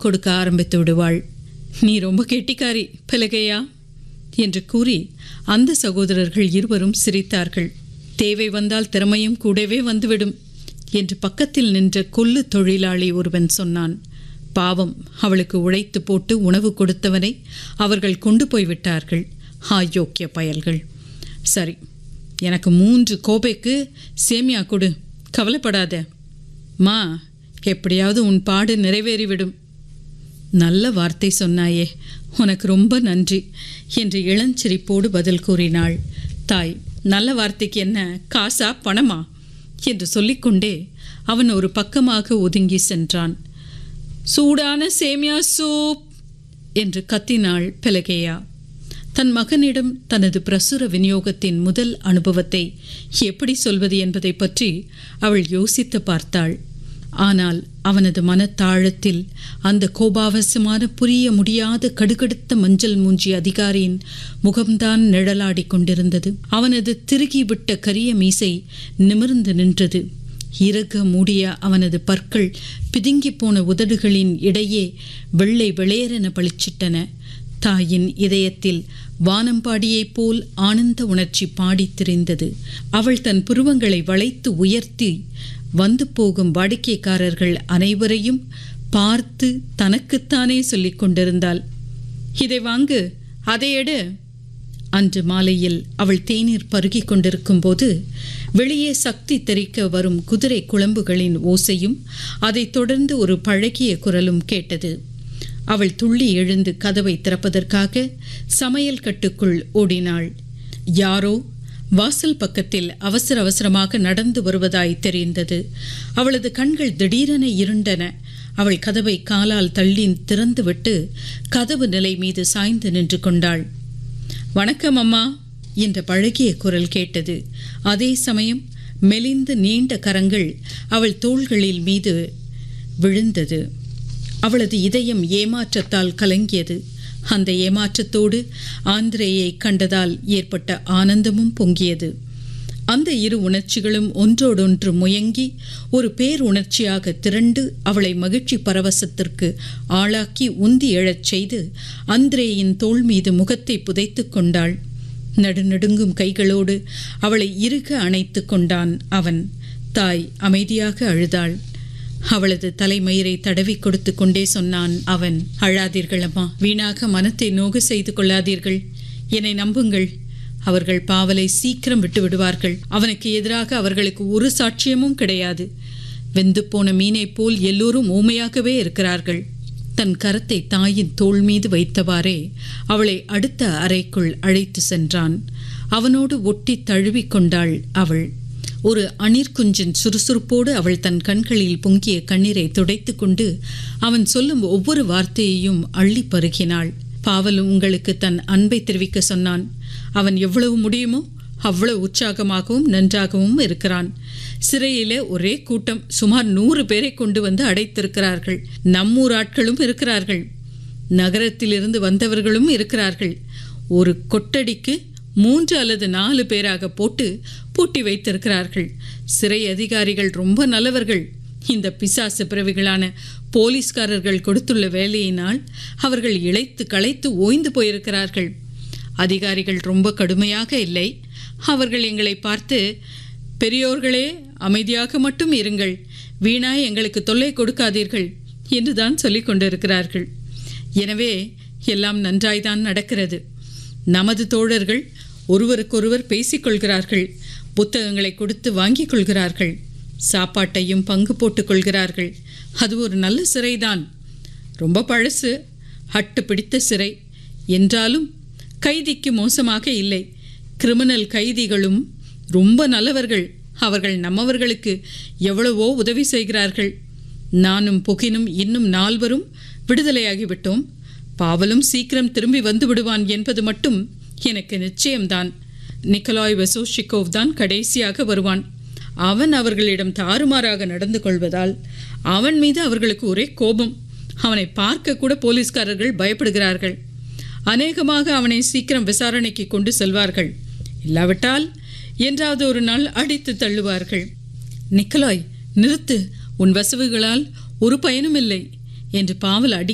கொடுக்க ஆரம்பித்து விடுவாள் நீ ரொம்ப கெட்டிக்காரி பலகையா என்று கூறி அந்த சகோதரர்கள் இருவரும் சிரித்தார்கள் தேவை வந்தால் திறமையும் கூடவே வந்துவிடும் என்று பக்கத்தில் நின்ற கொல்லு தொழிலாளி ஒருவன் சொன்னான் பாவம் அவளுக்கு உழைத்து போட்டு உணவு கொடுத்தவனை அவர்கள் கொண்டு போய் விட்டார்கள் ஆயோக்கிய பயல்கள் சரி எனக்கு மூன்று கோபைக்கு சேமியா கொடு கவலைப்படாத மா எப்படியாவது உன் பாடு நிறைவேறிவிடும் நல்ல வார்த்தை சொன்னாயே உனக்கு ரொம்ப நன்றி என்று இளஞ்சிரிப்போடு பதில் கூறினாள் தாய் நல்ல வார்த்தைக்கு என்ன காசா பணமா என்று சொல்லிக்கொண்டே அவன் ஒரு பக்கமாக ஒதுங்கி சென்றான் சூடான சேமியா சூப் என்று கத்தினாள் பெலகேயா தன் மகனிடம் தனது பிரசுர விநியோகத்தின் முதல் அனுபவத்தை எப்படி சொல்வது என்பதை பற்றி அவள் யோசித்து பார்த்தாள் ஆனால் அவனது மனத்தாழத்தில் அந்த கோபாவசமான புரிய முடியாத கடுகடுத்த மஞ்சள் மூஞ்சி அதிகாரியின் முகம்தான் நிழலாடிக் கொண்டிருந்தது அவனது திருகிவிட்ட கரிய மீசை நிமிர்ந்து நின்றது இறுக மூடிய அவனது பற்கள் பிதுங்கிப் போன உதடுகளின் இடையே வெள்ளை வெளியேறென பளிச்சிட்டன தாயின் இதயத்தில் வானம்பாடியைப் போல் ஆனந்த உணர்ச்சி பாடித் திரிந்தது அவள் தன் புருவங்களை வளைத்து உயர்த்தி வந்து போகும் வாடிக்கைக்காரர்கள் அனைவரையும் பார்த்து தனக்குத்தானே சொல்லிக் கொண்டிருந்தாள் இதை வாங்கு அதை எடு அன்று மாலையில் அவள் தேநீர் பருகிக் கொண்டிருக்கும் போது வெளியே சக்தி தெரிக்க வரும் குதிரை குழம்புகளின் ஓசையும் அதைத் தொடர்ந்து ஒரு பழகிய குரலும் கேட்டது அவள் துள்ளி எழுந்து கதவை திறப்பதற்காக சமையல் கட்டுக்குள் ஓடினாள் யாரோ வாசல் பக்கத்தில் அவசர அவசரமாக நடந்து வருவதாய் தெரிந்தது அவளது கண்கள் திடீரென இருண்டன அவள் கதவை காலால் தள்ளி திறந்துவிட்டு கதவு நிலை மீது சாய்ந்து நின்று கொண்டாள் வணக்கம் அம்மா என்ற பழகிய குரல் கேட்டது அதே சமயம் மெலிந்து நீண்ட கரங்கள் அவள் தோள்களில் மீது விழுந்தது அவளது இதயம் ஏமாற்றத்தால் கலங்கியது அந்த ஏமாற்றத்தோடு ஆந்திரேயை கண்டதால் ஏற்பட்ட ஆனந்தமும் பொங்கியது அந்த இரு உணர்ச்சிகளும் ஒன்றோடொன்று முயங்கி ஒரு பேருணர்ச்சியாக திரண்டு அவளை மகிழ்ச்சி பரவசத்திற்கு ஆளாக்கி உந்தி எழச் செய்து அந்திரேயின் தோள் மீது முகத்தை புதைத்து கொண்டாள் நடுநடுங்கும் கைகளோடு அவளை இறுக அணைத்து கொண்டான் அவன் தாய் அமைதியாக அழுதாள் அவளது தலைமயிரை தடவி கொடுத்து கொண்டே சொன்னான் அவன் அழாதீர்கள் அம்மா வீணாக மனத்தை நோக செய்து கொள்ளாதீர்கள் என்னை நம்புங்கள் அவர்கள் பாவலை சீக்கிரம் விட்டு விடுவார்கள் அவனுக்கு எதிராக அவர்களுக்கு ஒரு சாட்சியமும் கிடையாது வெந்து போன மீனைப் போல் எல்லோரும் ஊமையாகவே இருக்கிறார்கள் தன் கரத்தை தாயின் தோள் மீது வைத்தவாறே அவளை அடுத்த அறைக்குள் அழைத்து சென்றான் அவனோடு ஒட்டி தழுவிக் கொண்டாள் அவள் ஒரு அணிற்குஞ்சின் சுறுசுறுப்போடு அவள் தன் கண்களில் பொங்கிய கண்ணீரை துடைத்து கொண்டு அவன் சொல்லும் ஒவ்வொரு வார்த்தையையும் அள்ளி பருகினாள் பாவல் உங்களுக்கு தன் அன்பை தெரிவிக்க சொன்னான் அவன் எவ்வளவு முடியுமோ அவ்வளவு உற்சாகமாகவும் நன்றாகவும் இருக்கிறான் சிறையிலே ஒரே கூட்டம் சுமார் நூறு பேரை கொண்டு வந்து அடைத்திருக்கிறார்கள் நம்மூர் ஆட்களும் இருக்கிறார்கள் நகரத்திலிருந்து வந்தவர்களும் இருக்கிறார்கள் ஒரு கொட்டடிக்கு மூன்று அல்லது நாலு பேராக போட்டு பூட்டி வைத்திருக்கிறார்கள் சிறை அதிகாரிகள் ரொம்ப நல்லவர்கள் இந்த பிசாசு பிறவிகளான போலீஸ்காரர்கள் கொடுத்துள்ள வேலையினால் அவர்கள் இழைத்து களைத்து ஓய்ந்து போயிருக்கிறார்கள் அதிகாரிகள் ரொம்ப கடுமையாக இல்லை அவர்கள் எங்களை பார்த்து பெரியோர்களே அமைதியாக மட்டும் இருங்கள் வீணாய் எங்களுக்கு தொல்லை கொடுக்காதீர்கள் என்றுதான் சொல்லிக் கொண்டிருக்கிறார்கள் எனவே எல்லாம் நன்றாய்தான் நடக்கிறது நமது தோழர்கள் ஒருவருக்கொருவர் பேசிக்கொள்கிறார்கள் புத்தகங்களை கொடுத்து வாங்கிக் கொள்கிறார்கள் சாப்பாட்டையும் பங்கு போட்டுக் கொள்கிறார்கள் அது ஒரு நல்ல சிறைதான் ரொம்ப பழசு ஹட்டு பிடித்த சிறை என்றாலும் கைதிக்கு மோசமாக இல்லை கிரிமினல் கைதிகளும் ரொம்ப நல்லவர்கள் அவர்கள் நம்மவர்களுக்கு எவ்வளவோ உதவி செய்கிறார்கள் நானும் புகினும் இன்னும் நால்வரும் விடுதலையாகிவிட்டோம் பாவலும் சீக்கிரம் திரும்பி வந்து விடுவான் என்பது மட்டும் எனக்கு நிச்சயம்தான் நிக்கலாய் வெசோஷிகோவ் தான் கடைசியாக வருவான் அவன் அவர்களிடம் தாறுமாறாக நடந்து கொள்வதால் அவன் மீது அவர்களுக்கு ஒரே கோபம் அவனை பார்க்க கூட போலீஸ்காரர்கள் பயப்படுகிறார்கள் அநேகமாக அவனை சீக்கிரம் விசாரணைக்கு கொண்டு செல்வார்கள் இல்லாவிட்டால் என்றாவது ஒரு நாள் அடித்து தள்ளுவார்கள் நிக்கலாய் நிறுத்து உன் வசவுகளால் ஒரு பயனும் இல்லை என்று பாவல் அடி